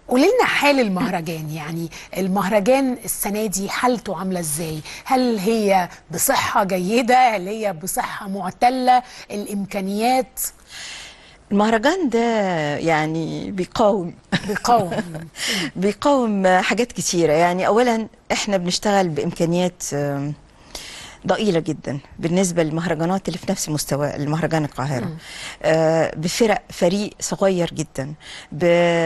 قولي لنا حال المهرجان يعني المهرجان السنة دي حالته عاملة ازاي هل هي بصحة جيدة هل هي بصحة معتلة الإمكانيات المهرجان ده يعني بيقاوم بقوم بيقاوم حاجات كتيرة يعني أولا إحنا بنشتغل بإمكانيات آم، ضئيلة جدا بالنسبة للمهرجانات اللي في نفس مستوى المهرجان القاهرة آه بفرق فريق صغير جدا ب-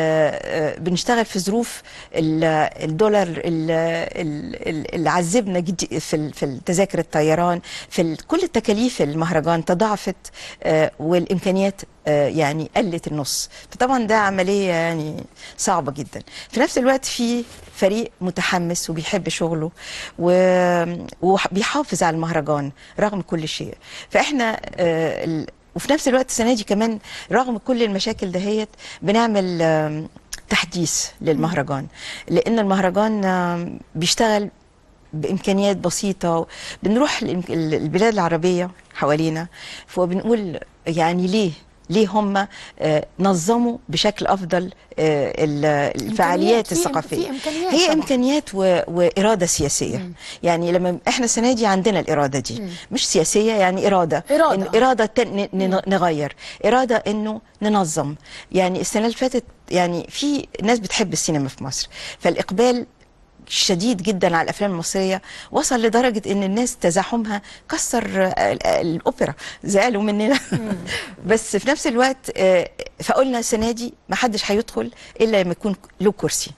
آه بنشتغل في ظروف ال- الدولار ال- ال- ال- اللي عذبنا جد في ال- في التذاكر الطيران في ال- كل التكاليف المهرجان تضاعفت آه والإمكانيات آه يعني قلت النص فطبعا ده عملية يعني صعبة جدا في نفس الوقت في فريق متحمس وبيحب شغله و- وبيحافظ على المهرجان رغم كل شيء فاحنا آه، ال- وفي نفس الوقت السنه دي كمان رغم كل المشاكل دهيت بنعمل آم، تحديث للمهرجان لان المهرجان آم، بيشتغل بامكانيات بسيطه بنروح الإم- البلاد العربيه حوالينا فبنقول يعني ليه ليه هم آه، نظموا بشكل افضل آه، ال- الفعاليات في- الثقافيه في إمكانيات هي طبعاً. امكانيات و... واراده سياسيه مم. يعني لما احنا السنه دي عندنا الاراده دي مم. مش سياسيه يعني اراده إرادة. إن اراده تن... ن... نغير اراده انه ننظم يعني السنه اللي فاتت يعني في ناس بتحب السينما في مصر فالاقبال شديد جدا على الافلام المصريه وصل لدرجه ان الناس تزاحمها كسر آه، ال- الاوبرا زعلوا مننا بس في نفس الوقت آه، فقلنا السنه دي ما حدش هيدخل الا لما يكون له كرسي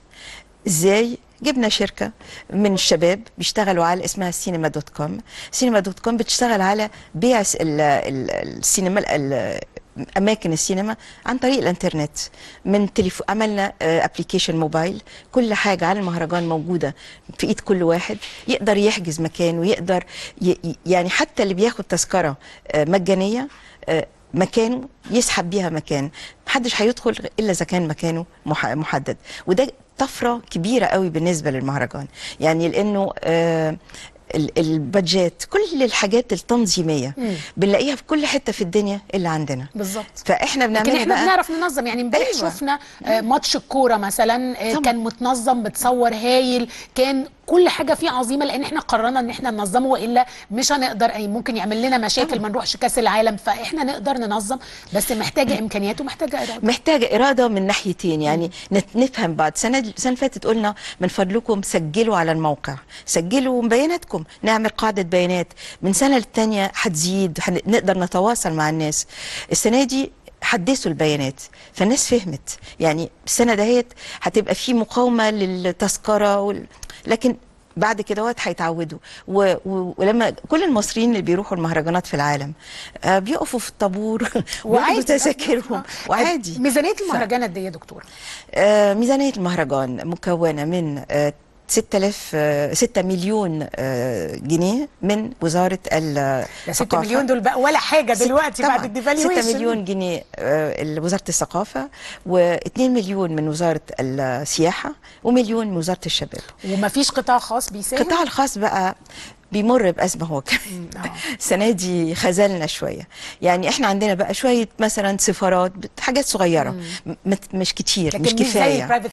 ازاي جبنا شركة من الشباب بيشتغلوا على اسمها سينما دوت كوم سينما دوت كوم بتشتغل على بيع س- ال- ال- السينما ال- اماكن السينما عن طريق الانترنت من تليفون عملنا ابلكيشن موبايل كل حاجه عن المهرجان موجوده في ايد كل واحد يقدر يحجز مكان ويقدر ي- ي- يعني حتى اللي بياخد تذكره آه، مجانيه آه، مكانه يسحب بيها مكان محدش هيدخل الا اذا كان مكانه مح- محدد وده طفره كبيره قوي بالنسبه للمهرجان يعني لانه آه ال- البادجات كل الحاجات التنظيميه مم. بنلاقيها في كل حته في الدنيا اللي عندنا بالظبط فاحنا لكن بنعملها احنا بقى بنعرف ننظم يعني امبارح أيوة. شفنا آه، ماتش الكوره مثلا آه، طبعا. كان متنظم بتصور هايل كان كل حاجه فيه عظيمه لان احنا قررنا ان احنا ننظمه والا مش هنقدر اي ممكن يعمل لنا مشاكل ما نروحش كاس العالم فاحنا نقدر ننظم بس محتاجه امكانيات ومحتاجه اراده محتاجة إرادة من ناحيتين يعني نت- نفهم بعض سنة السنة اللي فاتت قلنا من فضلكم سجلوا على الموقع سجلوا بياناتكم نعمل قاعدة بيانات من سنة للتانية هتزيد هن- نقدر نتواصل مع الناس السنة دي حدثوا البيانات فالناس فهمت يعني السنة دهيت هتبقى في مقاومة للتذكرة وال... لكن بعد كده وقت هيتعودوا و... و... ولما كل المصريين اللي بيروحوا المهرجانات في العالم آه بيقفوا في الطابور وياخدوا تذاكرهم وعادي ميزانيه المهرجان قد ايه يا دكتور؟ آه، ميزانية المهرجان مكونة من آه، 6000 آه، 6 مليون آه، جنيه من وزارة ده 6 الثقافة مليون دول بقى ولا حاجه دلوقتي طبعاً. بعد الديفالويشن 6 مليون جنيه آه، وزارة الثقافة و2 مليون من وزارة السياحة ومليون من وزارة الشباب ومفيش قطاع خاص بيساهم القطاع الخاص بقى بيمر بأزمة هو كمان آه. السنة دي خذلنا شوية يعني احنا عندنا بقى شوية مثلا سفارات بت- حاجات صغيرة م- مش كتير لكن مش مش زي كفاية البرايفت